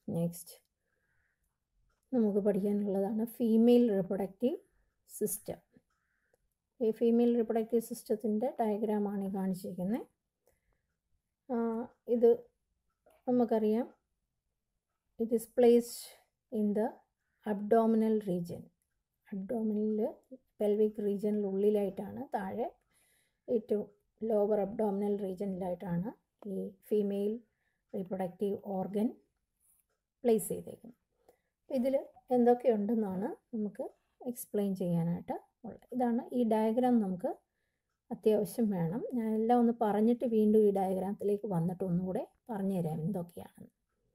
next നമുക്ക് പഠിക്കാനുള്ളതാണ് female reproductive system ഈ ഫീമെയിൽ റിപ്രൊഡക്റ്റീവ് സിസ്റ്റത്തിൻ്റെ ഡയഗ്രാമാണ് ഈ കാണിച്ചിരിക്കുന്നത് ഇത് നമുക്കറിയാം it is placed in the abdominal region abdominal pelvic റീജിയനിലുള്ളിലായിട്ടാണ് താഴെ ഏറ്റവും ലോവർ അബ്ഡോമിനൽ റീജിയനിലായിട്ടാണ് ഈ ഫീമെയിൽ റീപ്രൊഡക്റ്റീവ് ഓർഗൻ പ്ലേസ് ചെയ്തേക്കുന്നത് അപ്പോൾ ഇതിൽ എന്തൊക്കെയുണ്ടെന്നാണ് നമുക്ക് എക്സ്പ്ലെയിൻ ചെയ്യാനായിട്ട് ഉള്ളത് ഇതാണ് ഈ ഡയഗ്രാം നമുക്ക് അത്യാവശ്യം വേണം ഞാൻ എല്ലാം ഒന്ന് പറഞ്ഞിട്ട് വീണ്ടും ഈ ഡയഗ്രാമത്തിലേക്ക് വന്നിട്ട് ഒന്നുകൂടെ പറഞ്ഞു തരാം എന്തൊക്കെയാണെന്ന്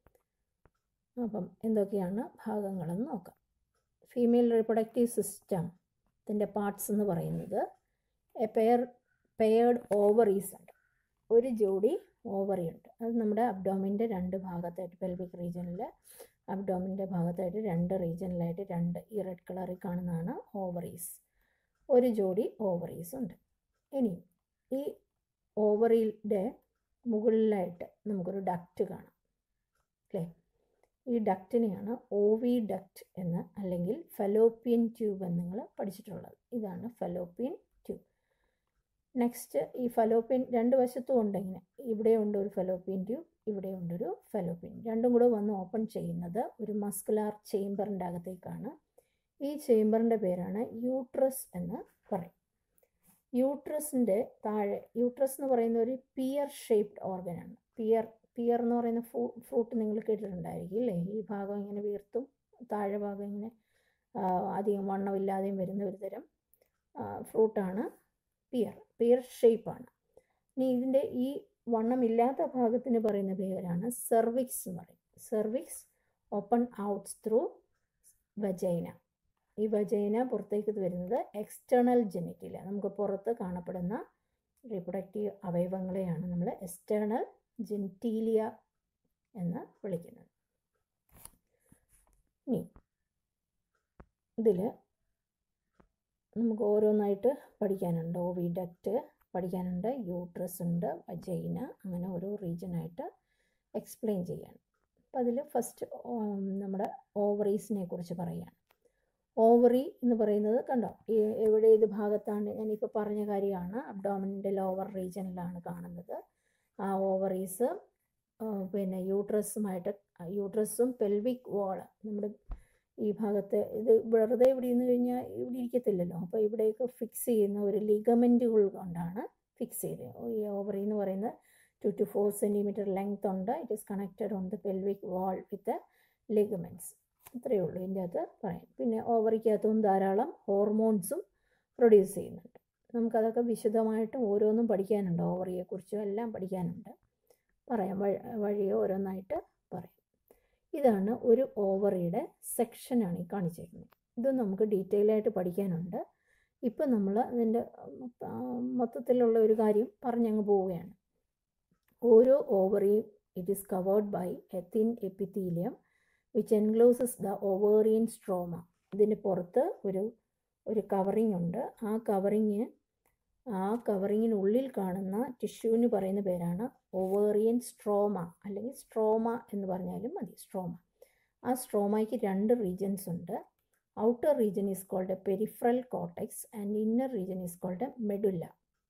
അപ്പം എന്തൊക്കെയാണ് ഭാഗങ്ങളെന്ന് നോക്കാം ഫീമെയിൽ റീപ്രൊഡക്റ്റീവ് സിസ്റ്റത്തിൻ്റെ പാർട്സ് എന്ന് പറയുന്നത് എ പെയർ പെയർഡ് ഓവറീസ് ഉണ്ട് ഒരു ജോഡി ഓവറി ഉണ്ട് അത് നമ്മുടെ അബ്ഡോമിൻ്റെ രണ്ട് ഭാഗത്തായിട്ട് പെൽവിക് റീജിയനിൽ അബ്ഡോമിൻ്റെ ഭാഗത്തായിട്ട് രണ്ട് റീജിയനിലായിട്ട് രണ്ട് ഈ റെഡ് കളറിൽ കാണുന്നതാണ് ഓവറീസ് ഒരു ജോഡി ഓവറീസ് ഉണ്ട് ഇനി ഈ ഓവറിയുടെ മുകളിലായിട്ട് നമുക്കൊരു ഡക്റ്റ് കാണാം അല്ലേ ഈ ഡക്റ്റിനെയാണ് ഓവി ഡക്റ്റ് എന്ന് അല്ലെങ്കിൽ ഫലോപ്പിയൻ ട്യൂബ് എന്ന് നിങ്ങൾ പഠിച്ചിട്ടുള്ളത് ഇതാണ് ഫലോപ്പിയൻ ട്യൂബ് നെക്സ്റ്റ് ഈ ഫലോപ്പിയൻ രണ്ട് വശത്തും ഉണ്ട് ഇങ്ങനെ ഇവിടെ ഉണ്ട് ഒരു ഫലോപ്പിയൻ ട്യൂബ് ഇവിടെ ഉണ്ടൊരു ഫലോപ്പിയൻ രണ്ടും കൂടെ വന്ന് ഓപ്പൺ ചെയ്യുന്നത് ഒരു മസ്കുലാർ ചേംബറിൻ്റെ അകത്തേക്കാണ് ഈ ചേംബറിൻ്റെ പേരാണ് യൂട്രസ് എന്ന് പറയും യൂട്രസിൻ്റെ താഴെ യൂട്രസ് എന്ന് പറയുന്ന ഒരു പിയർ ഷേപ്ഡ് ഓർഗനാണ് പിയർ പിയർ എന്ന് പറയുന്ന ഫ്രൂ ഫ്രൂട്ട് നിങ്ങൾ കേട്ടിട്ടുണ്ടായിരിക്കും അല്ലേ ഈ ഭാഗം ഇങ്ങനെ വീർത്തും താഴെ ഭാഗം ഇങ്ങനെ അധികം വണ്ണമില്ലാതെയും വരുന്ന ഒരു തരം ഫ്രൂട്ടാണ് പിയർ പിയർ ഷേപ്പാണ് ഇനി ഇതിൻ്റെ ഈ വണ്ണമില്ലാത്ത ഭാഗത്തിന് പറയുന്ന പേരാണ് സെർവിക്സ് എന്ന് പറയും cervix open outs through vagina ഈ വജൈന പുറത്തേക്ക് വരുന്നത് എക്സ്റ്റേണൽ ജെനിറ്റില നമുക്ക് പുറത്ത് കാണപ്പെടുന്ന റീപ്രൊഡക്റ്റീവ് അവയവങ്ങളെയാണ് നമ്മൾ എക്സ്റ്റേണൽ ജെനിറ്റീലിയ എന്ന് വിളിക്കുന്നത് ഇനി ഇതിൽ നമുക്ക് ഓരോന്നായിട്ട് പഠിക്കാനുണ്ട് ഓവിഡക്റ്റ് പഠിക്കാനുണ്ട് യൂട്രസ് ഉണ്ട് വജൈന അങ്ങനെ ഓരോ റീജിയനായിട്ട് എക്സ്പ്ലെയിൻ ചെയ്യാൻ അപ്പോൾ അതിൽ ഫസ്റ്റ് നമ്മുടെ ഓവറീസിനെ കുറിച്ച് പറയുകയാണ് ഓവറി എന്ന് പറയുന്നത് കണ്ടോ എവിടെ ഏത് ഭാഗത്താണ് ഞാനിപ്പോൾ പറഞ്ഞ കാര്യമാണ് അബ്ഡോമിൻ്റെ ലോവർ റീജിയനിലാണ് കാണുന്നത് ആ ഓവറീസ് പിന്നെ യൂട്രസുമായിട്ട് യൂട്രസും പെൽവിക് വാള് നമ്മുടെ ഈ ഭാഗത്ത് ഇത് വെറുതെ ഇവിടെ ഇരുന്ന് കഴിഞ്ഞാൽ ഇവിടെ ഇരിക്കത്തില്ലല്ലോ അപ്പോൾ ഇവിടേക്ക് ഫിക്സ് ചെയ്യുന്ന ഒരു ലിഗമെൻറ്റുകൾ കൊണ്ടാണ് ഫിക്സ് ചെയ്തത് ഈ ഓവറി എന്ന് പറയുന്നത് two two four centimetre length ഉണ്ട് it is connected on the pelvic wall with ligaments ഇത്രയേ ഉള്ളൂ ഇതിൻ്റെ അകത്ത് പറയാം പിന്നെ ഓവറിക്കകത്തും ധാരാളം ഹോർമോൺസും പ്രൊഡ്യൂസ് ചെയ്യുന്നുണ്ട് നമുക്കതൊക്കെ വിശദമായിട്ടും ഓരോന്നും പഠിക്കാനുണ്ട് ഓവറിയെക്കുറിച്ചും എല്ലാം പഠിക്കാനുണ്ട് പറയാം വഴിയോ ഓരോന്നായിട്ട് പറയാം ഇതാണ് ഒരു ഓവറിയുടെ സെക്ഷനാണ് ഈ കാണിച്ചിരിക്കുന്നത് ഇത് നമുക്ക് ഡീറ്റെയിൽ ആയിട്ട് പഠിക്കാനുണ്ട് ഇപ്പം നമ്മൾ അതിൻ്റെ മൊത്തത്തിലുള്ള ഒരു കാര്യം പറഞ്ഞങ്ങ് പോവുകയാണ് ഓരോ ഓവറിയും it is covered by a thin epithelium which encloses the ovarian stroma ഇതിന് പുറത്ത് ഒരു ഒരു കവറിങ് ഉണ്ട് ആ കവറിങ് ആ കവറിങ്ങിനുള്ളിൽ കാണുന്ന ടിഷ്യൂവിന് പറയുന്ന പേരാണ് ഓവേറിയൻ സ്ട്രോമ അല്ലെങ്കിൽ സ്ട്രോമ എന്ന് പറഞ്ഞാലും മതി സ്ട്രോമ ആ സ്ട്രോമയ്ക്ക് രണ്ട് റീജൻസ് ഉണ്ട് outer region is called peripheral cortex and inner region is called medulla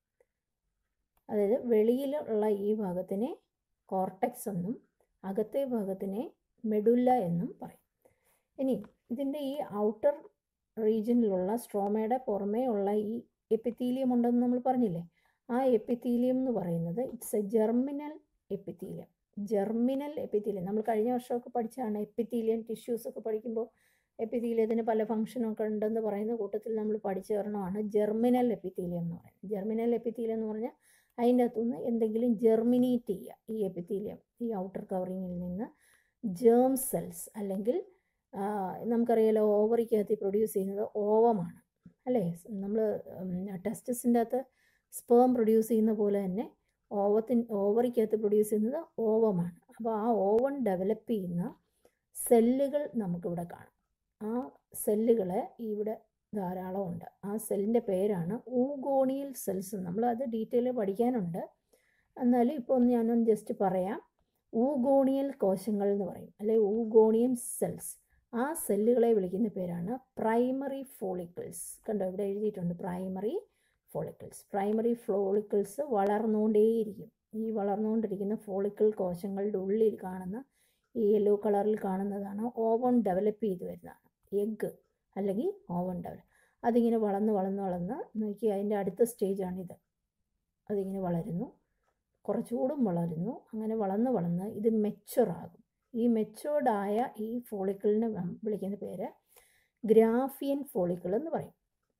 അതായത് വെളിയിലുള്ള ഈ ഭാഗത്തിനെ കോർട്ടക്സ് എന്നും അകത്തെ ഭാഗത്തിനെ മെഡുല്ല എന്നും പറയും ഇനി ഇതിൻ്റെ ഈ ഔട്ടർ റീജിയനിലുള്ള സ്ട്രോമയുടെ പുറമേ ഉള്ള ഈ എപ്പിത്തീലിയം ഉണ്ടെന്ന് നമ്മൾ പറഞ്ഞില്ലേ ആ എപ്പിത്തീലിയം എന്ന് പറയുന്നത് it's a germinal epithelium germinal epithelium നമ്മൾ കഴിഞ്ഞ വർഷമൊക്കെ പഠിച്ചാണ് എപ്പിത്തീലിയം ടിഷ്യൂസ് ഒക്കെ പഠിക്കുമ്പോൾ എപ്പിത്തീലിയത്തിന് പല ഫംഗ്ഷനൊക്കെ ഉണ്ടെന്ന് പറയുന്ന കൂട്ടത്തിൽ നമ്മൾ പഠിച്ചു തരണമാണ് ജെർമിനൽ എപ്പിത്തീലിയം എന്ന് പറയുന്നത് ജെർമിനൽ എപ്പിത്തീലിയം എന്ന് പറഞ്ഞാൽ അതിൻ്റെ അകത്തുനിന്ന് എന്തെങ്കിലും ജെർമിനേറ്റ് ചെയ്യുക ഈ എപ്പിത്തീലിയം ഈ ഔട്ടർ കവറിങ്ങിൽ നിന്ന് ജേം സെൽസ് അല്ലെങ്കിൽ നമുക്കറിയാലോ ഓവറിക്കകത്ത് പ്രൊഡ്യൂസ് ചെയ്യുന്നത് ഓവമാണ് അല്ലേ നമ്മൾ ടെസ്റ്റസിൻ്റെ അകത്ത് സ്പേം പ്രൊഡ്യൂസ് ചെയ്യുന്ന പോലെ തന്നെ ഓവത്തിൻ ഓവറിക്കകത്ത് പ്രൊഡ്യൂസ് ചെയ്യുന്നത് ഓവമാണ് അപ്പോൾ ആ ഓവൻ ഡെവലപ്പ് ചെയ്യുന്ന സെല്ലുകൾ നമുക്കിവിടെ കാണാം ആ സെല്ലുകളെ ഇവിടെ ധാരാളം ഉണ്ട് ആ സെല്ലിൻ്റെ പേരാണ് ഊഗോണിയൽ സെൽസ് നമ്മൾ അത് ഡീറ്റെയിൽ പഠിക്കാനുണ്ട് എന്നാലും ഇപ്പോൾ ഒന്ന് ഞാനൊന്ന് ജസ്റ്റ് പറയാം ഊഗോണിയൽ കോശങ്ങൾ എന്ന് പറയും അല്ലെ ഊഗോണിയം സെൽസ് ആ സെല്ലുകളെ വിളിക്കുന്ന പേരാണ് പ്രൈമറി ഫോളിക്കിൾസ് കണ്ടോ ഇവിടെ എഴുതിയിട്ടുണ്ട് പ്രൈമറി ഫോളിക്കിൾസ് പ്രൈമറി ഫോളിക്കിൾസ് വളർന്നുകൊണ്ടേയിരിക്കും ഈ വളർന്നുകൊണ്ടിരിക്കുന്ന ഫോളിക്കിൾ കോശങ്ങളുടെ ഉള്ളിൽ കാണുന്ന ഈ യെല്ലോ കളറിൽ കാണുന്നതാണ് ഓവൺ ഡെവലപ്പ് ചെയ്ത് വരുന്നതാണ് എഗ്ഗ് അല്ലെങ്കിൽ ഓവൺ ഡെവലപ്പ് അതിങ്ങനെ വളർന്ന് വളർന്ന് വളർന്ന് നോക്കി അതിൻ്റെ അടുത്ത സ്റ്റേജാണിത് അതിങ്ങനെ വളരുന്നു കുറച്ചുകൂടും വളരുന്നു അങ്ങനെ വളർന്ന് വളർന്ന് ഇത് മെച്ചുറാകും ഈ മെച്ചുവേർഡായ ഈ ഫോളിക്കിളിനെ വിളിക്കുന്ന പേര് ഗ്രാഫിയൻ ഫോളിക്കിൾ എന്ന് പറയും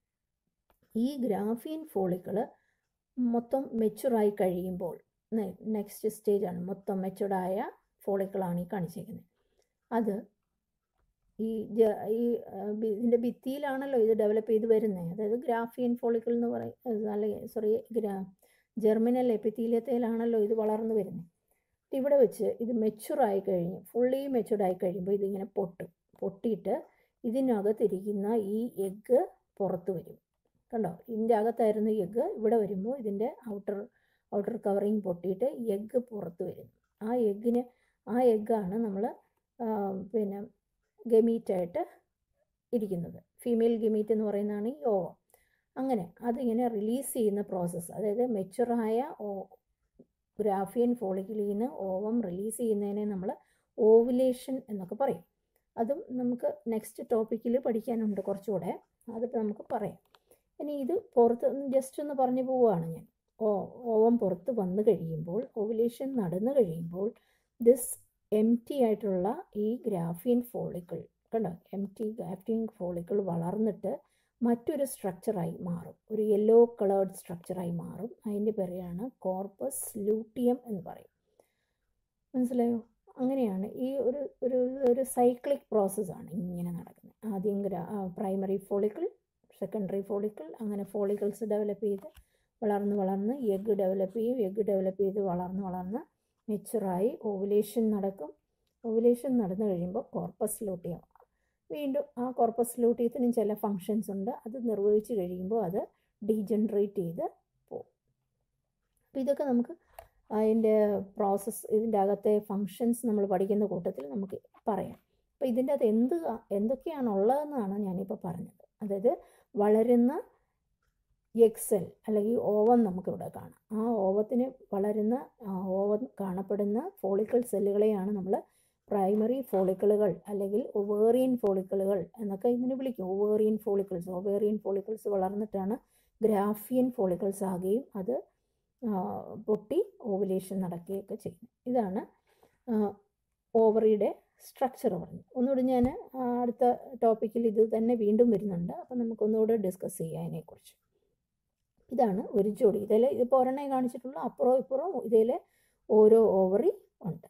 ഈ ഗ്രാഫിയൻ ഫോളിക്കിൾ മൊത്തം മെച്ചുറായി കഴിയുമ്പോൾ നെക്സ്റ്റ് സ്റ്റേജാണ് മൊത്തം മെച്ചുർഡായ ഫോളിക്കിളാണ് ഈ കാണിച്ചിരിക്കുന്നത് അത് ഈ ഈ ഇതിൻ്റെ ഭിത്തിയിലാണല്ലോ ഇത് ഡെവലപ്പ് ചെയ്ത് വരുന്നത് അതായത് ഗ്രാഫിയൻ ഫോളിക്കിൾ എന്ന് പറയും അല്ലെങ്കിൽ സോറി ഗ്രാ ജെർമിനൽ എപ്പിത്തീലിയത്തിലാണല്ലോ ഇത് വളർന്നു വരുന്നത് ഇവിടെ വെച്ച് ഇത് മെച്ചുറായി കഴിഞ്ഞ് ഫുള്ളി മെച്ചുർഡായി കഴിയുമ്പോൾ ഇതിങ്ങനെ പൊട്ടും പൊട്ടിയിട്ട് ഇതിനകത്തിരിക്കുന്ന ഈ എഗ്ഗ് പുറത്ത് വരും കണ്ടോ ഇതിൻ്റെ അകത്തായിരുന്നു എഗ്ഗ് ഇവിടെ വരുമ്പോൾ ഇതിൻ്റെ ഔട്ടർ ഔട്ടർ കവറിങ് പൊട്ടിയിട്ട് എഗ്ഗ് പുറത്ത് വരും ആ എഗ്ഗിന് ആ എഗ്ഗാണ് നമ്മൾ പിന്നെ ഗമീറ്റായിട്ട് ഇരിക്കുന്നത് ഫീമെയിൽ ഗമീറ്റ് എന്ന് പറയുന്നതാണ് ഈ ഓവം അങ്ങനെ അതിങ്ങനെ റിലീസ് ചെയ്യുന്ന പ്രോസസ്സ് അതായത് മെച്ചുറായ ഓ ഗ്രാഫിയൻ ഫോളിക്കിളിൽ നിന്ന് ഓവം റിലീസ് ചെയ്യുന്നതിനെ നമ്മൾ ഓവുലേഷൻ എന്നൊക്കെ പറയും അതും നമുക്ക് നെക്സ്റ്റ് ടോപ്പിക്കിൽ പഠിക്കാനുണ്ട് കുറച്ചുകൂടെ അതിപ്പോൾ നമുക്ക് പറയാം ഇനി ഇത് പുറത്ത് ജസ്റ്റ് ഒന്ന് പറഞ്ഞു പോവുകയാണ് ഞാൻ ഓ ഓവം പുറത്ത് വന്നു കഴിയുമ്പോൾ ഓവുലേഷൻ നടന്നു കഴിയുമ്പോൾ ദിസ് എം ടി ആയിട്ടുള്ള ഈ ഗ്രാഫിയൻ ഫോളിക്കിൾ കണ്ടോ എം ടി ഗ്രാഫിയൻ ഫോളിക്കിൾ വളർന്നിട്ട് മറ്റൊരു സ്ട്രക്ചറായി മാറും ഒരു യെല്ലോ കളേർഡ് സ്ട്രക്ചറായി മാറും അതിൻ്റെ പേരാണ് കോർപ്പസ് ലൂട്ടിയം എന്ന് പറയും മനസ്സിലായോ അങ്ങനെയാണ് ഈ ഒരു ഒരു ഒരു സൈക്ലിക് പ്രോസസ്സാണ് ഇങ്ങനെ നടക്കുന്നത് ആദ്യം ഗ്രാ പ്രൈമറി ഫോളിക്കിൾ സെക്കൻഡറി ഫോളിക്കിൾ അങ്ങനെ ഫോളിക്കിൾസ് ഡെവലപ്പ് ചെയ്ത് വളർന്ന് വളർന്ന് എഗ്ഗ് ഡെവലപ്പ് ചെയ്യും എഗ്ഗ് ഡെവലപ്പ് ചെയ്ത് വളർന്ന് വളർന്ന് മെച്ചുറായി ഓവുലേഷൻ നടക്കും ഓവുലേഷൻ നടന്നു കഴിയുമ്പോൾ കോർപ്പസ് ലൂട്ടിയം വീണ്ടും ആ കോർപ്പസ് ലൂട്ടിയത്തിനും ചില ഫങ്ഷൻസ് ഉണ്ട് അത് നിർവഹിച്ച് കഴിയുമ്പോൾ അത് ഡീജനറേറ്റ് ചെയ്ത് പോകും അപ്പോൾ ഇതൊക്കെ നമുക്ക് അതിൻ്റെ പ്രോസസ്സ് ഇതിൻ്റെ അകത്തെ ഫങ്ഷൻസ് നമ്മൾ പഠിക്കുന്ന കൂട്ടത്തിൽ നമുക്ക് പറയാം അപ്പോൾ ഇതിൻ്റെ അത് എന്ത് എന്തൊക്കെയാണ് ഉള്ളതെന്നാണ് ഞാനിപ്പോൾ പറഞ്ഞത് അതായത് വളരുന്ന എക്സൽ അല്ലെങ്കിൽ ഓവൻ നമുക്കിവിടെ കാണാം ആ ഓവത്തിന് വളരുന്ന ഓവൻ കാണപ്പെടുന്ന ഫോളിക്കിൾ സെല്ലുകളെയാണ് നമ്മൾ പ്രൈമറി ഫോളിക്കിളുകൾ അല്ലെങ്കിൽ ഒവേറിയൻ ഫോളിക്കിളുകൾ എന്നൊക്കെ ഇതിനെ വിളിക്കും ഒവേറിയൻ ഫോളിക്കിൾസ് ഒവേറിയൻ ഫോളിക്കിൾസ് വളർന്നിട്ടാണ് ഗ്രാഫിയൻ ഫോളിക്കിൾസ് ആകുകയും അത് പൊട്ടി ഓവുലേഷൻ നടക്കുകയൊക്കെ ചെയ്യും ഇതാണ് ഓവറിയുടെ സ്ട്രക്ചർ പറഞ്ഞു ഒന്നുകൂടി ഞാൻ അടുത്ത ടോപ്പിക്കിൽ ഇത് തന്നെ വീണ്ടും വരുന്നുണ്ട് അപ്പോൾ നമുക്കൊന്നുകൂടെ ഡിസ്കസ് ചെയ്യാം അതിനെക്കുറിച്ച് ഇതാണ് ഒരു ജോഡി ഇതിൽ ഇതിപ്പോൾ ഒരെണ്ണേ കാണിച്ചിട്ടുള്ളൂ അപ്പുറവും ഇപ്പുറവും ഇതിൽ ഓരോ ഓവറി ഉണ്ട്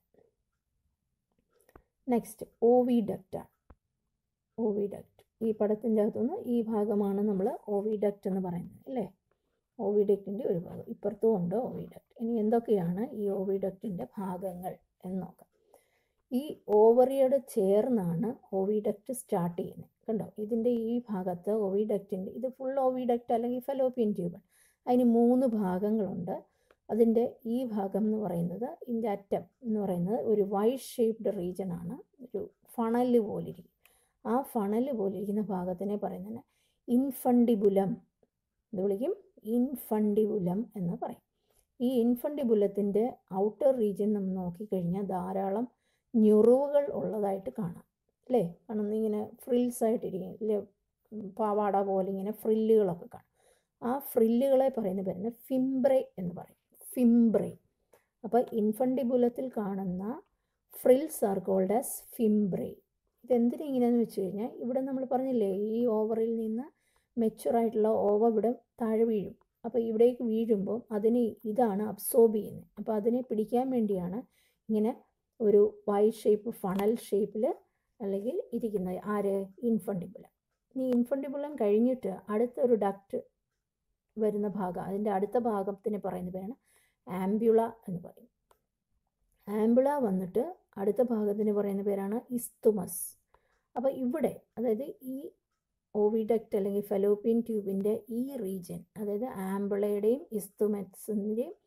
നെക്സ്റ്റ് ഓവിഡക്റ്റാണ് ഓവിഡക്റ്റ് ഈ പടത്തിൻ്റെ അകത്തുനിന്ന് ഈ ഭാഗമാണ് നമ്മൾ ഓവിഡക്റ്റ് എന്ന് പറയുന്നത് അല്ലേ ഓവിഡക്റ്റിൻ്റെ ഒരു ഭാഗം ഇപ്പുറത്തും ഉണ്ട് ഓവിഡക്റ്റ് ഇനി എന്തൊക്കെയാണ് ഈ ഓവിഡക്റ്റിൻ്റെ ഭാഗങ്ങൾ എന്ന് നോക്കാം ഈ ഓവറിയോട് ചേർന്നാണ് ഓവിഡക്റ്റ് സ്റ്റാർട്ട് ചെയ്യുന്നത് കണ്ടോ ഇതിൻ്റെ ഈ ഭാഗത്ത് ഓവിഡക്റ്റിൻ്റെ ഇത് ഫുൾ ഓവിഡക്റ്റ് അല്ലെങ്കിൽ ഫെലോപ്പിയൻ ട്യൂബ് അതിന് മൂന്ന് ഭാഗങ്ങളുണ്ട് അതിൻ്റെ ഈ ഭാഗം എന്ന് പറയുന്നത് ഇതിൻ്റെ അറ്റം എന്ന് പറയുന്നത് ഒരു വൈറ്റ് ഷേപ്ഡ് റീജൻ ആണ് ഒരു ഫണല് പോലിരിക്കും ആ ഫണല് പോലിരിക്കുന്ന ഭാഗത്തിനെ പറയുന്നത് ഇൻഫണ്ടിബുലം ഇത് വിളിക്കും ഇൻഫണ്ടിബുലം എന്ന് പറയും ഈ ഇൻഫണ്ടിബുലത്തിൻ്റെ ഔട്ടർ റീജിയൻ നമ്മൾ നോക്കിക്കഴിഞ്ഞാൽ ധാരാളം ഞുറിവുകൾ ഉള്ളതായിട്ട് കാണാം അല്ലേ കാരണം ഇങ്ങനെ ഫ്രിൽസ് ആയിട്ടിരിക്കും അല്ലേ പാവാട പോലെ ഇങ്ങനെ ഫ്രില്ലുകളൊക്കെ കാണാം ആ ഫ്രില്ലുകളെ പറയുന്ന പേരാണ് ഫിംബ്രെ എന്ന് പറയും ഫിംബ്രെ അപ്പോൾ ഇൻഫണ്ടിബുലത്തിൽ കാണുന്ന frills are called as fimbriae ഇതെന്തിനാ ഇങ്ങനെയെന്ന് വെച്ച് കഴിഞ്ഞാൽ ഇവിടെ നമ്മൾ പറഞ്ഞില്ലേ ഈ ഓവറിൽ നിന്ന് മെച്ചുറായിട്ടുള്ള ഓവ ഇവിടെ താഴെ വീഴും അപ്പോൾ ഇവിടേക്ക് വീഴുമ്പോൾ അതിന് ഇതാണ് അബ്സോർബ് ചെയ്യുന്നത് അപ്പോൾ അതിനെ പിടിക്കാൻ വേണ്ടിയാണ് ഇങ്ങനെ ഒരു വൈ ഷേപ്പ് ഫണൽ ഷേപ്പിൽ അല്ലെങ്കിൽ ഇരിക്കുന്നത് ആര് ഇൻഫണ്ടിബുലം ഈ ഇൻഫണ്ടിബുലം കഴിഞ്ഞിട്ട് അടുത്ത ഒരു ഡക്റ്റ് വരുന്ന ഭാഗം അതിൻ്റെ അടുത്ത ഭാഗത്തിന് പറയുന്ന പേരാണ് ആംബ്യുള എന്ന് പറയും ആംബുള വന്നിട്ട് അടുത്ത ഭാഗത്തിന് പറയുന്ന പേരാണ് ഇസ്തുമസ് അപ്പോൾ ഇവിടെ അതായത് ഈ ഓവിഡക്റ്റ് അല്ലെങ്കിൽ ഫെലോപ്പിയൻ ട്യൂബിൻ്റെ ഈ റീജിയൻ അതായത് ആംബുളയുടെയും ഇസ്തുമസിൻ്റെയും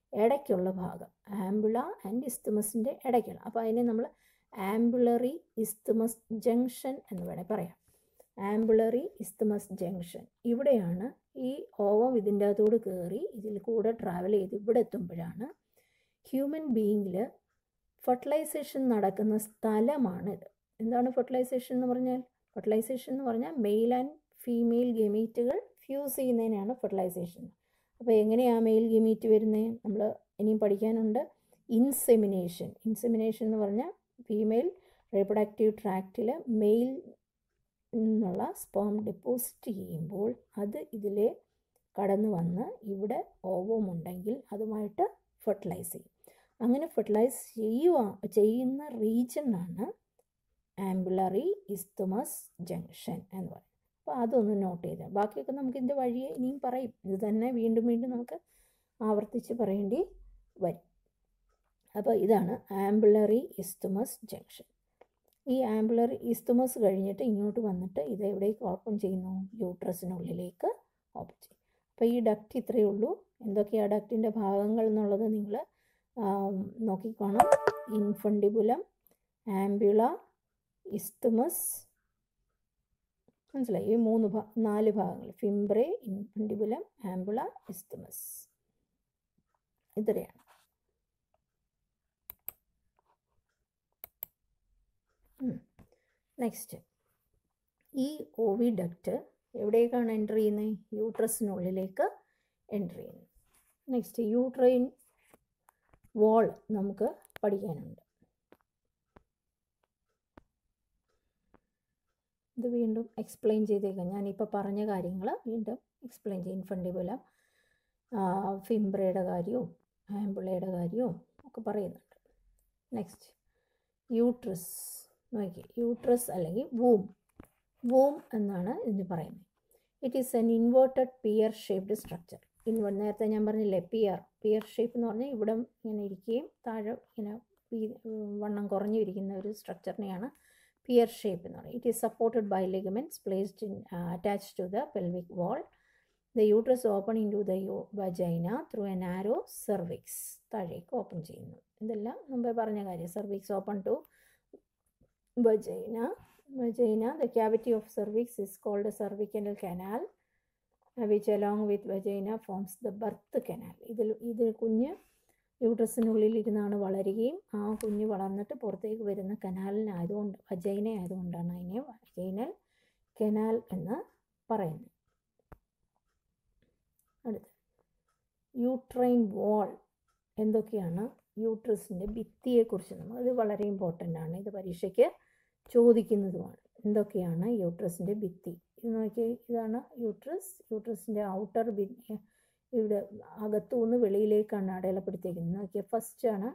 ഇടയ്ക്കുള്ള ഭാഗം ആംബുള ആൻഡ് ഇസ്തുമസിൻ്റെ ഇടയ്ക്കുള്ള അപ്പോൾ അതിനെ നമ്മൾ ആംബുലറി ഇസ്തുമസ് ജംഗ്ഷൻ എന്ന് വേണേൽ പറയാം ആംബുലറി ഇസ്തുമസ് ജംഗ്ഷൻ ഇവിടെയാണ് ഈ ഓവം ഇതിൻ്റെ അകത്തോട് കയറി ഇതിൽ കൂടെ ട്രാവൽ ചെയ്ത് ഇവിടെ എത്തുമ്പോഴാണ് ഹ്യൂമൻ ബീയിങ്ങിൽ ഫെർട്ടിലൈസേഷൻ നടക്കുന്ന സ്ഥലമാണിത് എന്താണ് ഫെർട്ടിലൈസേഷൻ എന്ന് പറഞ്ഞാൽ ഫെർട്ടിലൈസേഷൻ എന്ന് പറഞ്ഞാൽ മെയിൽ ആൻഡ് ഫീമെയിൽ ഗെമീറ്റുകൾ ഫ്യൂസ് ചെയ്യുന്നതിനാണ് ഫെർട്ടിലൈസേഷൻ അപ്പോൾ എങ്ങനെയാണ് മെയിൽ ഗെമീറ്റ് വരുന്നത് നമ്മൾ ഇനിയും പഠിക്കാനുണ്ട് ഇൻസെമിനേഷൻ ഇൻസെമിനേഷൻ എന്ന് പറഞ്ഞാൽ ഫീമെയിൽ റീപ്രൊഡക്റ്റീവ് ട്രാക്റ്റിൽ മെയിൽ നിന്നുള്ള സ്പേം ഡെപ്പോസിറ്റ് ചെയ്യുമ്പോൾ അത് ഇതിൽ കടന്നു വന്ന് ഇവിടെ ഓവം ഉണ്ടെങ്കിൽ അതുമായിട്ട് ഫെർട്ടിലൈസ് ചെയ്യും അങ്ങനെ ഫെർട്ടിലൈസ് ചെയ്യുക ചെയ്യുന്ന റീജനാണ് ആംബുലറി ഇസ്തുമസ് ജംഗ്ഷൻ എന്ന് പറയും അപ്പോൾ അതൊന്ന് നോട്ട് ചെയ്ത് ബാക്കിയൊക്കെ നമുക്ക് ഇതിൻ്റെ വഴിയെ ഇനിയും പറയും ഇത് തന്നെ വീണ്ടും വീണ്ടും നമുക്ക് ആവർത്തിച്ച് പറയേണ്ടി വരും അപ്പോൾ ഇതാണ് ആംബുലറി ഇസ്തുമസ് ജംഗ്ഷൻ ഈ ആംബുലറി ഇസ്തുമസ് കഴിഞ്ഞിട്ട് ഇങ്ങോട്ട് വന്നിട്ട് ഇത് എവിടേക്ക് ഓപ്പൺ ചെയ്യുന്നു യൂട്രസിനുള്ളിലേക്ക് ഓപ്പൺ ചെയ്യും അപ്പോൾ ഈ ഡക്റ്റ് ഇത്രയേ ഉള്ളൂ എന്തൊക്കെയാണ് ഡക്റ്റിൻ്റെ ഭാഗങ്ങൾ എന്നുള്ളത് നിങ്ങൾ നോക്കിക്കോണം ഇൻഫണ്ടിബുലം ആംബുള ഇസ്തുമസ് മനസ്സിലായി ഈ മൂന്ന് ഭാ നാല് ഭാഗങ്ങൾ ഫിംബ്രെ ഇൻഫണ്ടിബുലം ആംബുള ഇസ്തുമസ് ഇത്രയാണ് നെക്സ്റ്റ് ഈ ഓവി ഡക്റ്റ് എവിടേക്കാണ് എൻ്റർ ചെയ്യുന്നത് യൂട്രസിനുള്ളിലേക്ക് എൻ്റർ ചെയ്യുന്നത് നെക്സ്റ്റ് യൂട്രൈൻ വോൾ നമുക്ക് പഠിക്കാനുണ്ട് ഇത് വീണ്ടും എക്സ്പ്ലെയിൻ ചെയ്തേക്കാം ഞാനിപ്പോൾ പറഞ്ഞ കാര്യങ്ങൾ വീണ്ടും എക്സ്പ്ലെയിൻ ചെയ്യും ഇൻഫണ്ടിബുലം ഫിംബ്രയുടെ കാര്യവും ആംബുളയുടെ കാര്യവും ഒക്കെ പറയുന്നുണ്ട് നെക്സ്റ്റ് യൂട്രസ് നോക്കി യൂട്രസ് അല്ലെങ്കിൽ വൂം വൂം എന്നാണ് ഇതിന് പറയുന്നത് it is an inverted pear shaped structure ഇൻവർ നേരത്തെ ഞാൻ പറഞ്ഞില്ലേ പിയർ പിയർ ഷേപ്പ് എന്ന് പറഞ്ഞാൽ ഇവിടെ ഇങ്ങനെ ഇരിക്കുകയും താഴെ ഇങ്ങനെ വണ്ണം കുറഞ്ഞു ഇരിക്കുന്ന ഒരു സ്ട്രക്ചറിനെയാണ് പിയർ ഷേപ്പ് എന്ന് പറയുന്നത് it is supported by ligaments placed in attach to the pelvic wall the uterus open into the യു vagina through a narrow cervix താഴേക്ക് ഓപ്പൺ ചെയ്യുന്നു ഇതെല്ലാം മുമ്പേ പറഞ്ഞ കാര്യം cervix open to vagina vagina the cavity of cervix is called a cervical canal uh, which along with vagina forms the birth canal ഇതിൽ ഇത് കുഞ്ഞ് യൂട്രസിനുള്ളിലിരുന്നാണ് വളരുകയും ആ കുഞ്ഞ് വളർന്നിട്ട് പുറത്തേക്ക് വരുന്ന കനാലിനായതുകൊണ്ട് വജൈന ആയതുകൊണ്ടാണ് അതിനെ വജൈനൽ കനാൽ എന്ന് പറയുന്നത് അടുത്ത് യൂട്രൈൻ വാൾ എന്തൊക്കെയാണ് യൂട്രസിൻ്റെ ഭിത്തിയെക്കുറിച്ച് നമ്മൾ ഇത് വളരെ ഇമ്പോർട്ടൻ്റ് ആണ് ഇത് പരീക്ഷയ്ക്ക് ചോദിക്കുന്നതുമാണ് എന്തൊക്കെയാണ് യൂട്രസിൻ്റെ ഭിത്തി ഇത് നോക്കി ഇതാണ് യൂട്രസ് യൂട്രസിൻ്റെ ഔട്ടർ ഇവിടെ അകത്തുനിന്ന് വെളിയിലേക്കാണ് അടയാളപ്പെടുത്തിയിരിക്കുന്നത് നോക്കിയാൽ ഫസ്റ്റാണ്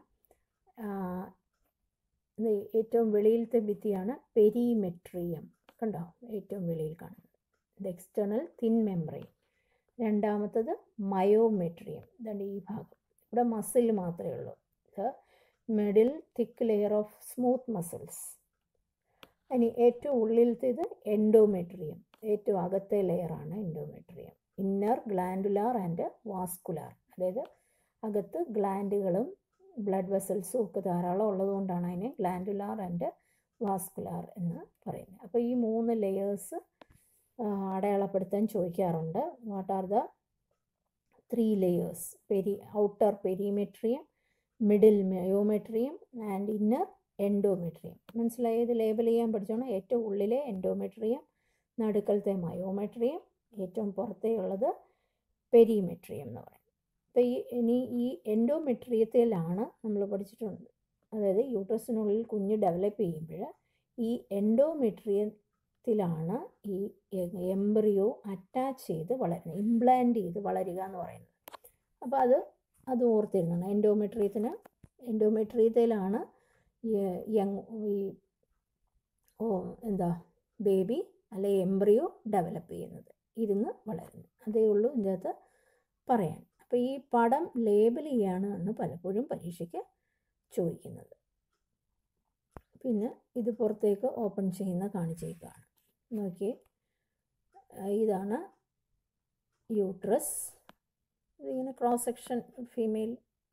ഏറ്റവും വെളിയിലത്തെ ഭിത്തിയാണ് പെരിമെട്രിയം കണ്ടോ ഏറ്റവും വെളിയിൽ കാണുന്നത് ഇത് എക്സ്റ്റേണൽ തിൻ മെമ്പറൈൻ രണ്ടാമത്തത് മയോമെട്രിയം ഇതാണ് ഈ ഭാഗം ഇവിടെ മസിൽ മാത്രമേ ഉള്ളൂ the middle thick layer of smooth muscles ഇനി ഏറ്റവും ഉള്ളിലത്തേത് എൻഡോമെട്രിയം ഏറ്റവും അകത്തെ ലെയറാണ് endometrium inner glandular and vascular അതായത് അകത്ത് ഗ്ലാൻഡുകളും ബ്ലഡ് വെസൽസും ഒക്കെ ധാരാളം ഉള്ളതുകൊണ്ടാണ് അതിനെ ഗ്ലാൻഡുലാർ ആൻഡ് വാസ്കുലാർ എന്ന് പറയുന്നത് അപ്പോൾ ഈ മൂന്ന് ലെയേഴ്സ് അടയാളപ്പെടുത്താൻ ചോദിക്കാറുണ്ട് what are the three layers പെരി outer perimetrium middle myometrium and inner endometrium മനസ്സിലായത് ലേബൽ ചെയ്യാൻ പഠിച്ചോണം ഏറ്റവും ഉള്ളിലെ എൻഡോമെട്രിയം നടുക്കലത്തെ മയോമെട്രിയം ഏറ്റവും പുറത്തേയുള്ളത് പെരിമെട്രിയം എന്ന് പറയും അപ്പോൾ ഈ ഇനി ഈ എൻഡോമെട്രിയത്തിലാണ് നമ്മൾ പഠിച്ചിട്ടുണ്ട് അതായത് യൂട്രസിനുള്ളിൽ കുഞ്ഞ് ഡെവലപ്പ് ചെയ്യുമ്പോൾ ഈ എൻഡോമെട്രിയത്തിലാണ് ഈ എംബ്രിയോ അറ്റാച്ച് ചെയ്ത് വളരുന്നത് ഇംപ്ലാന്റ് ചെയ്ത് വളരുക എന്ന് പറയുന്നത് അപ്പോൾ അത് അത് ഓർത്തിരുന്നതാണ് എൻഡോമെട്രിയത്തിന് എൻഡോമെട്രിയത്തിലാണ് യങ് ഈ ഓ എന്താ ബേബി അല്ലെ എംബ്രിയോ ഡെവലപ്പ് ചെയ്യുന്നത് ഇരുന്ന് വളരുന്നത് അതേ ഉള്ളൂ ഇതിൻ്റെ അകത്ത് പറയാൻ അപ്പോൾ ഈ പടം ലേബൽ ചെയ്യാണ് പലപ്പോഴും പരീക്ഷയ്ക്ക് ചോദിക്കുന്നത് പിന്നെ ഇത് പുറത്തേക്ക് ഓപ്പൺ ചെയ്യുന്ന കാണിച്ചേക്കാണ് നോക്കി ഇതാണ് യൂട്രസ് ഇതിങ്ങനെ ക്രോസ് സെക്ഷൻ ഫീമെയിൽ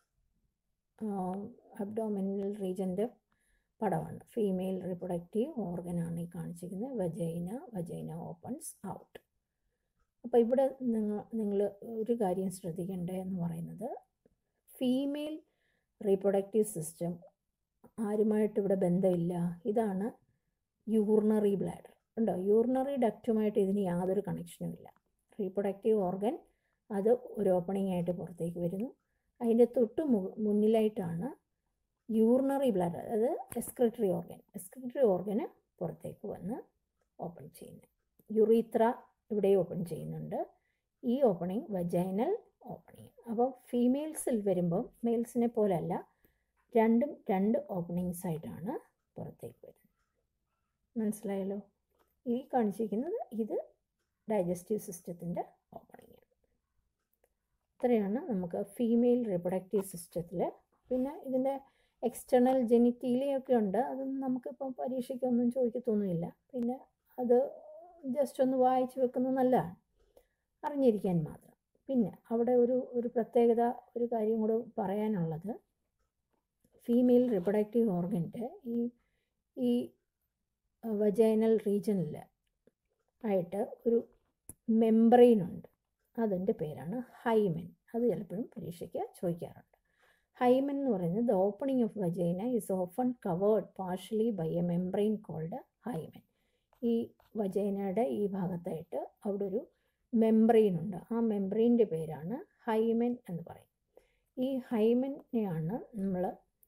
അബ്ഡോമിനൽ റീജൻ്റെ പടമാണ് ഫീമെയിൽ റിപ്രൊഡക്റ്റീവ് ഓർഗനാണ് ഈ കാണിച്ചിരിക്കുന്നത് വജൈന വജൈന ഓപ്പൺസ് ഔട്ട് അപ്പോൾ ഇവിടെ നിങ്ങൾ നിങ്ങൾ ഒരു കാര്യം ശ്രദ്ധിക്കേണ്ടത് എന്ന് പറയുന്നത് ഫീമെയിൽ റീപ്രൊഡക്റ്റീവ് സിസ്റ്റം ആരുമായിട്ട് ഇവിടെ ബന്ധമില്ല ഇതാണ് യൂറിനറി ബ്ലാഡർ ഉണ്ടോ യൂറിനറി ഡക്റ്റുമായിട്ട് ഇതിന് യാതൊരു കണക്ഷനും ഇല്ല റീപ്രൊഡക്റ്റീവ് ഓർഗൻ അത് ഒരു ഓപ്പണിംഗ് ആയിട്ട് പുറത്തേക്ക് വരുന്നു അതിൻ്റെ തൊട്ട് മുന്നിലായിട്ടാണ് യൂറിനറി ബ്ലാഡർ അതായത് എക്സ്ക്രിറ്ററി ഓർഗൻ എക്സ്ക്രിറ്ററി ഓർഗന് പുറത്തേക്ക് വന്ന് ഓപ്പൺ ചെയ്യുന്നത് യുറീത്ര ഇവിടെ ഓപ്പൺ ചെയ്യുന്നുണ്ട് ഈ ഓപ്പണിംഗ് വജൈനൽ ഓപ്പണിംഗ് അപ്പോൾ ഫീമെയിൽസിൽ വരുമ്പം മെയിൽസിനെ പോലല്ല രണ്ടും രണ്ട് ഓപ്പണിങ്സ് ആയിട്ടാണ് പുറത്തേക്ക് വരുന്നത് മനസ്സിലായല്ലോ ഈ കാണിച്ചിരിക്കുന്നത് ഇത് ഡൈജസ്റ്റീവ് സിസ്റ്റത്തിൻ്റെ ഓപ്പണിംഗ് ഇത്രയാണ് നമുക്ക് ഫീമെയിൽ റിപ്രൊഡക്റ്റീവ് സിസ്റ്റത്തിൽ പിന്നെ ഇതിൻ്റെ എക്സ്റ്റേണൽ ജെനിറ്റീലിയൊക്കെ ഉണ്ട് അതൊന്നും നമുക്കിപ്പം പരീക്ഷയ്ക്കൊന്നും ചോദിക്കത്തൊന്നുമില്ല പിന്നെ അത് ജസ്റ്റ് ഒന്ന് വായിച്ചു വെക്കുന്നത് നല്ലതാണ് അറിഞ്ഞിരിക്കാൻ മാത്രം പിന്നെ അവിടെ ഒരു ഒരു പ്രത്യേകത ഒരു കാര്യം കൂടെ പറയാനുള്ളത് ഫീമെയിൽ റിപ്രൊഡക്റ്റീവ് ഓർഗൻ്റെ ഈ ഈ വജൈനൽ റീജനിൽ ആയിട്ട് ഒരു മെംബ്രെയിൻ ഉണ്ട് അതിൻ്റെ പേരാണ് ഹൈമൻ അത് ചിലപ്പോഴും പരീക്ഷയ്ക്ക് ചോദിക്കാറുണ്ട് ഹൈമൻ എന്ന് പറയുന്നത് the opening of vagina is often covered partially by a membrane called hymen ഈ വജൈനയുടെ ഈ ഭാഗത്തായിട്ട് അവിടെ ഒരു മെംബ്രെയിൻ ഉണ്ട് ആ മെംബ്രെയിൻ്റെ പേരാണ് ഹൈമൻ എന്ന് പറയും ഈ ഹൈമനെയാണ് നമ്മൾ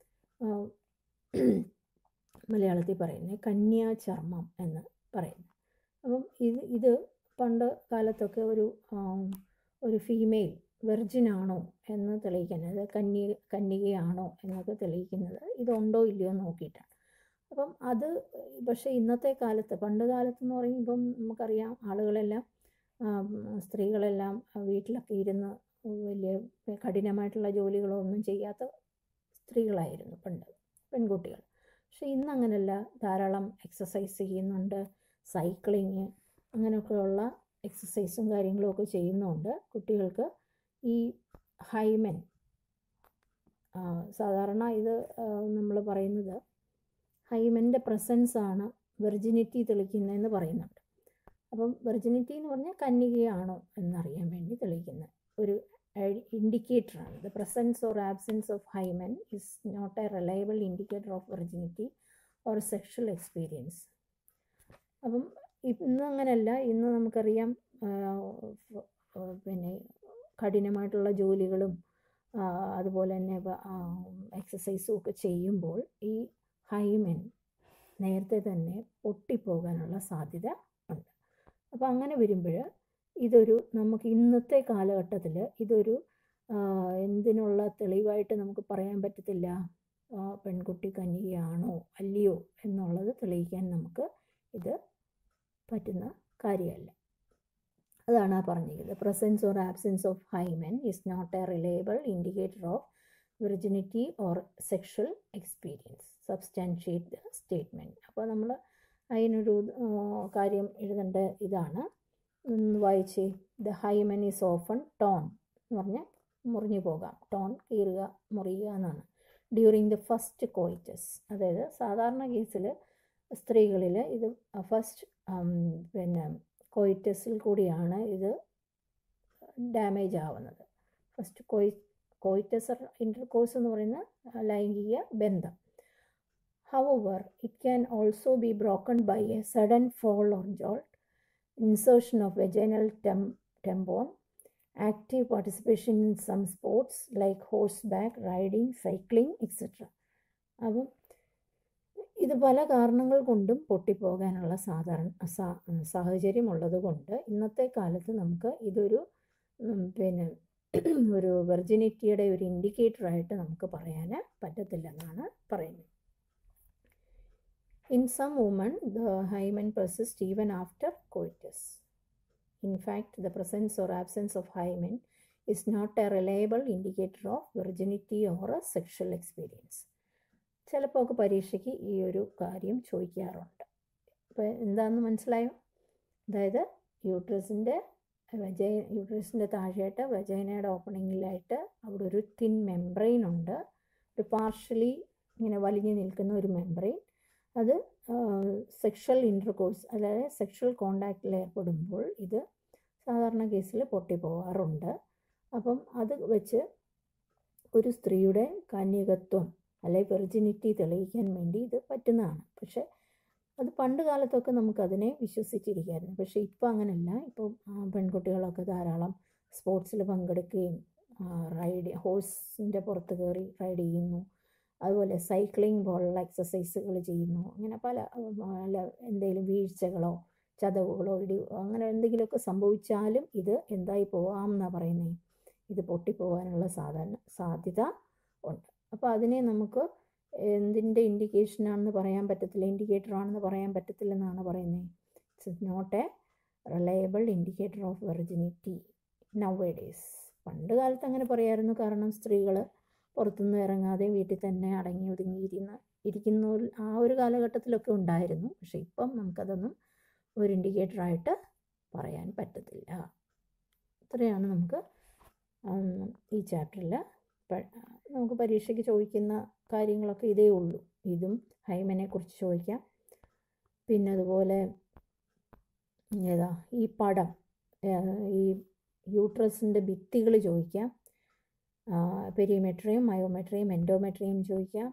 മലയാളത്തിൽ പറയുന്നത് കന്യാചർമ്മം എന്ന് പറയുന്നത് അപ്പം ഇത് ഇത് പണ്ട് കാലത്തൊക്കെ ഒരു ഒരു ഫീമെയിൽ വെർജിനാണോ എന്ന് തെളിയിക്കാൻ അതായത് കന്യ കന്യകയാണോ എന്നൊക്കെ തെളിയിക്കുന്നത് ഇതുണ്ടോ ഇല്ലയോ നോക്കിയിട്ടാണ് അപ്പം അത് പക്ഷേ ഇന്നത്തെ കാലത്ത് പണ്ട് കാലത്തെന്ന് പറയുമ്പം നമുക്കറിയാം ആളുകളെല്ലാം സ്ത്രീകളെല്ലാം വീട്ടിലൊക്കെ ഇരുന്ന് വലിയ കഠിനമായിട്ടുള്ള ജോലികളൊന്നും ചെയ്യാത്ത സ്ത്രീകളായിരുന്നു പണ്ട് പെൺകുട്ടികൾ പക്ഷേ ഇന്ന് അങ്ങനെയല്ല ധാരാളം എക്സസൈസ് ചെയ്യുന്നുണ്ട് സൈക്ലിങ് അങ്ങനെയൊക്കെയുള്ള എക്സസൈസും കാര്യങ്ങളും ഒക്കെ ചെയ്യുന്നുണ്ട് കുട്ടികൾക്ക് ഈ ഹൈമൻ സാധാരണ ഇത് നമ്മൾ പറയുന്നത് ഹൈമൻ്റെ പ്രസൻസ് ആണ് വെർജിനിറ്റി തെളിക്കുന്നതെന്ന് പറയുന്നുണ്ട് അപ്പം വെർജിനിറ്റി എന്ന് പറഞ്ഞാൽ കന്യകയാണോ എന്നറിയാൻ വേണ്ടി തെളിയിക്കുന്ന ഒരു ഇൻഡിക്കേറ്ററാണ് the presence or absence of hymen is not a reliable indicator of virginity or sexual experience അപ്പം ഇന്ന് അങ്ങനെയല്ല ഇന്ന് നമുക്കറിയാം പിന്നെ കഠിനമായിട്ടുള്ള ജോലികളും അതുപോലെ തന്നെ എക്സസൈസും ഒക്കെ ചെയ്യുമ്പോൾ ഈ ഹൈമൻ നേരത്തെ തന്നെ പൊട്ടിപ്പോകാനുള്ള സാധ്യത ഉണ്ട് അപ്പോൾ അങ്ങനെ വരുമ്പോൾ ഇതൊരു നമുക്ക് ഇന്നത്തെ കാലഘട്ടത്തിൽ ഇതൊരു എന്തിനുള്ള തെളിവായിട്ട് നമുക്ക് പറയാൻ പറ്റത്തില്ല പെൺകുട്ടി കന്യകയാണോ അല്ലയോ എന്നുള്ളത് തെളിയിക്കാൻ നമുക്ക് ഇത് പറ്റുന്ന കാര്യമല്ല അതാണ് ആ പറഞ്ഞിരിക്കുന്നത് presence or absence of hymen is not a reliable indicator of virginity or sexual experience substantiate the statement അപ്പോൾ നമ്മൾ അതിനൊരു കാര്യം എഴുതേണ്ട ഇതാണ് ഒന്ന് വായിച്ചേ the hymen is often torn എന്ന് പറഞ്ഞാൽ മുറിഞ്ഞു പോകാം ടോൺ കീറുക മുറിയുക എന്നാണ് ഡ്യൂറിങ് ദ ഫസ്റ്റ് കോയിറ്റസ് അതായത് സാധാരണ കേസിൽ സ്ത്രീകളിൽ ഇത് ഫസ്റ്റ് പിന്നെ കോയിറ്റസിൽ കൂടിയാണ് ഇത് ഡാമേജ് ആവുന്നത് ഫസ്റ്റ് കോയി കോയിറ്റസ് ഇൻ്റർകോഴ്സ് എന്ന് പറയുന്ന ലൈംഗിക ബന്ധം however it can also be broken by a sudden fall or jolt insertion of vaginal ടെം tampon active participation in some sports like horseback riding cycling etcetera അപ്പം ഇത് പല കാരണങ്ങൾ കൊണ്ടും പൊട്ടിപ്പോകാനുള്ള സാധാരണ സാഹചര്യം ഉള്ളത് കൊണ്ട് ഇന്നത്തെ കാലത്ത് നമുക്ക് ഇതൊരു പിന്നെ ഒരു വെർജിനിറ്റിയുടെ ഒരു ഇൻഡിക്കേറ്ററായിട്ട് നമുക്ക് പറയാൻ പറ്റത്തില്ലെന്നാണ് പറയുന്നത് in some woman the hymen persist even after coitus in fact the presence or absence of hymen is not a reliable indicator of virginity or a sexual experience ചിലപ്പോൾ ഒക്കെ പരീക്ഷയ്ക്ക് ഈ ഒരു കാര്യം ചോദിക്കാറുണ്ട് അപ്പോൾ എന്താണെന്ന് മനസ്സിലായോ അതായത് യൂട്രസിൻ്റെ വെജൈ യൂട്രസിൻ്റെ താഴെയായിട്ട് വെജൈനയുടെ ഓപ്പണിങ്ങിലായിട്ട് അവിടെ ഒരു തിൻ മെംബ്രെയിൻ ഉണ്ട് ഒരു പാർഷ്യലി ഇങ്ങനെ വലിഞ്ഞു നിൽക്കുന്ന ഒരു മെമ്പറൈൻ അത് സെക്ഷൽ ഇൻ്റർകോഴ്സ് അതായത് സെക്ഷൽ കോണ്ടാക്റ്റിൽ ഏർപ്പെടുമ്പോൾ ഇത് സാധാരണ കേസിൽ പൊട്ടിപ്പോവാറുണ്ട് അപ്പം അത് വെച്ച് ഒരു സ്ത്രീയുടെ കന്യകത്വം അല്ലെങ്കിൽ വെർജിനിറ്റി തെളിയിക്കാൻ വേണ്ടി ഇത് പറ്റുന്നതാണ് പക്ഷേ അത് പണ്ട് കാലത്തൊക്കെ നമുക്കതിനെ വിശ്വസിച്ചിരിക്കുകയായിരുന്നു പക്ഷേ ഇപ്പോൾ അങ്ങനെയല്ല ഇപ്പോൾ പെൺകുട്ടികളൊക്കെ ധാരാളം സ്പോർട്സിൽ പങ്കെടുക്കുകയും റൈഡ് ഹോഴ്സിൻ്റെ പുറത്ത് കയറി റൈഡ് ചെയ്യുന്നു അതുപോലെ സൈക്ലിംഗ് പോലുള്ള എക്സസൈസുകൾ ചെയ്യുന്നു അങ്ങനെ പല പല എന്തെങ്കിലും വീഴ്ചകളോ ചതവുകളോ ഇടി അങ്ങനെ എന്തെങ്കിലുമൊക്കെ സംഭവിച്ചാലും ഇത് എന്തായി പോവാം എന്നാണ് പറയുന്നത് ഇത് പൊട്ടിപ്പോകാനുള്ള സാധാരണ സാധ്യത ഉണ്ട് അപ്പോൾ അതിനെ നമുക്ക് എന്തിൻ്റെ ഇൻഡിക്കേഷനാണെന്ന് പറയാൻ പറ്റത്തില്ല ഇൻഡിക്കേറ്റർ ആണെന്ന് പറയാൻ പറ്റത്തില്ലെന്നാണ് പറയുന്നത് it's not a reliable indicator of virginity nowadays പണ്ട് കാലത്ത് അങ്ങനെ പറയായിരുന്നു കാരണം സ്ത്രീകൾ പുറത്തുനിന്ന് ഇറങ്ങാതെ വീട്ടിൽ തന്നെ അടങ്ങി ഒതുങ്ങിയിരുന്ന ഇരിക്കുന്ന ആ ഒരു കാലഘട്ടത്തിലൊക്കെ ഉണ്ടായിരുന്നു പക്ഷെ ഇപ്പം നമുക്കതൊന്നും ഒരു ഇൻഡിക്കേറ്ററായിട്ട് പറയാൻ പറ്റത്തില്ല ഇത്രയാണ് നമുക്ക് ഈ ചാപ്റ്ററിൽ നമുക്ക് പരീക്ഷയ്ക്ക് ചോദിക്കുന്ന കാര്യങ്ങളൊക്കെ ഇതേ ഉള്ളൂ ഇതും ഹൈമനെ കുറിച്ച് ചോദിക്കാം പിന്നെ അതുപോലെ ഏതാ ഈ പടം ഈ യൂട്രസിൻ്റെ ഭിത്തികൾ ചോദിക്കാം പെരിമെട്രിയും മയോമെട്രിയും എൻഡോമെട്രിയും ചോദിക്കാം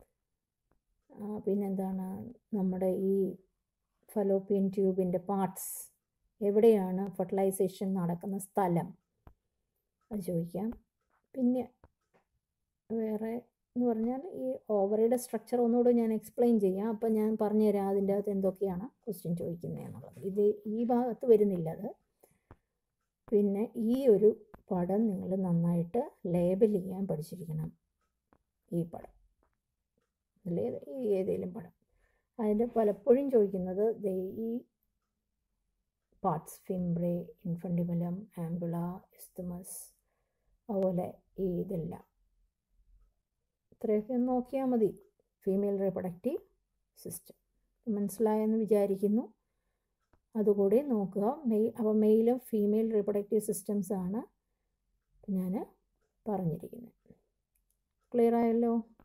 പിന്നെന്താണ് നമ്മുടെ ഈ ഫലോപ്പിയൻ ട്യൂബിൻ്റെ പാർട്സ് എവിടെയാണ് ഫെർട്ടിലൈസേഷൻ നടക്കുന്ന സ്ഥലം അത് ചോദിക്കാം പിന്നെ വേറെ എന്ന് പറഞ്ഞാൽ ഈ ഓവറിയുടെ സ്ട്രക്ചർ ഒന്നുകൂടെ ഞാൻ എക്സ്പ്ലെയിൻ ചെയ്യാം അപ്പോൾ ഞാൻ പറഞ്ഞുതരാം അതിൻ്റെ അകത്ത് എന്തൊക്കെയാണ് ക്വസ്റ്റ്യൻ ചോദിക്കുന്നത് എന്നുള്ളത് ഇത് ഈ ഭാഗത്ത് വരുന്നില്ല അത് പിന്നെ ഈ ഒരു പടം നിങ്ങൾ നന്നായിട്ട് ലേബൽ ചെയ്യാൻ പഠിച്ചിരിക്കണം ഈ പടം അല്ലേ ഈ ഏതെങ്കിലും പടം അതിൻ്റെ പലപ്പോഴും ചോദിക്കുന്നത് ഈ പാർട്സ് ഫിംബ്രെ ഇൻഫണ്ടിബലം ആംബുള എസ്തമസ് അതുപോലെ ഈ ഇതെല്ലാം ഇത്രയൊക്കെ നോക്കിയാൽ മതി ഫീമെയിൽ റീപ്രൊഡക്റ്റീവ് സിസ്റ്റം മനസ്സിലായെന്ന് വിചാരിക്കുന്നു അതുകൂടി നോക്കുക മെയ് അപ്പോൾ മെയിലും ഫീമെയിൽ റീപ്രൊഡക്റ്റീവ് സിസ്റ്റംസ് ആണ് ഞാൻ പറഞ്ഞിരിക്കുന്നത് ക്ലിയർ ആയല്ലോ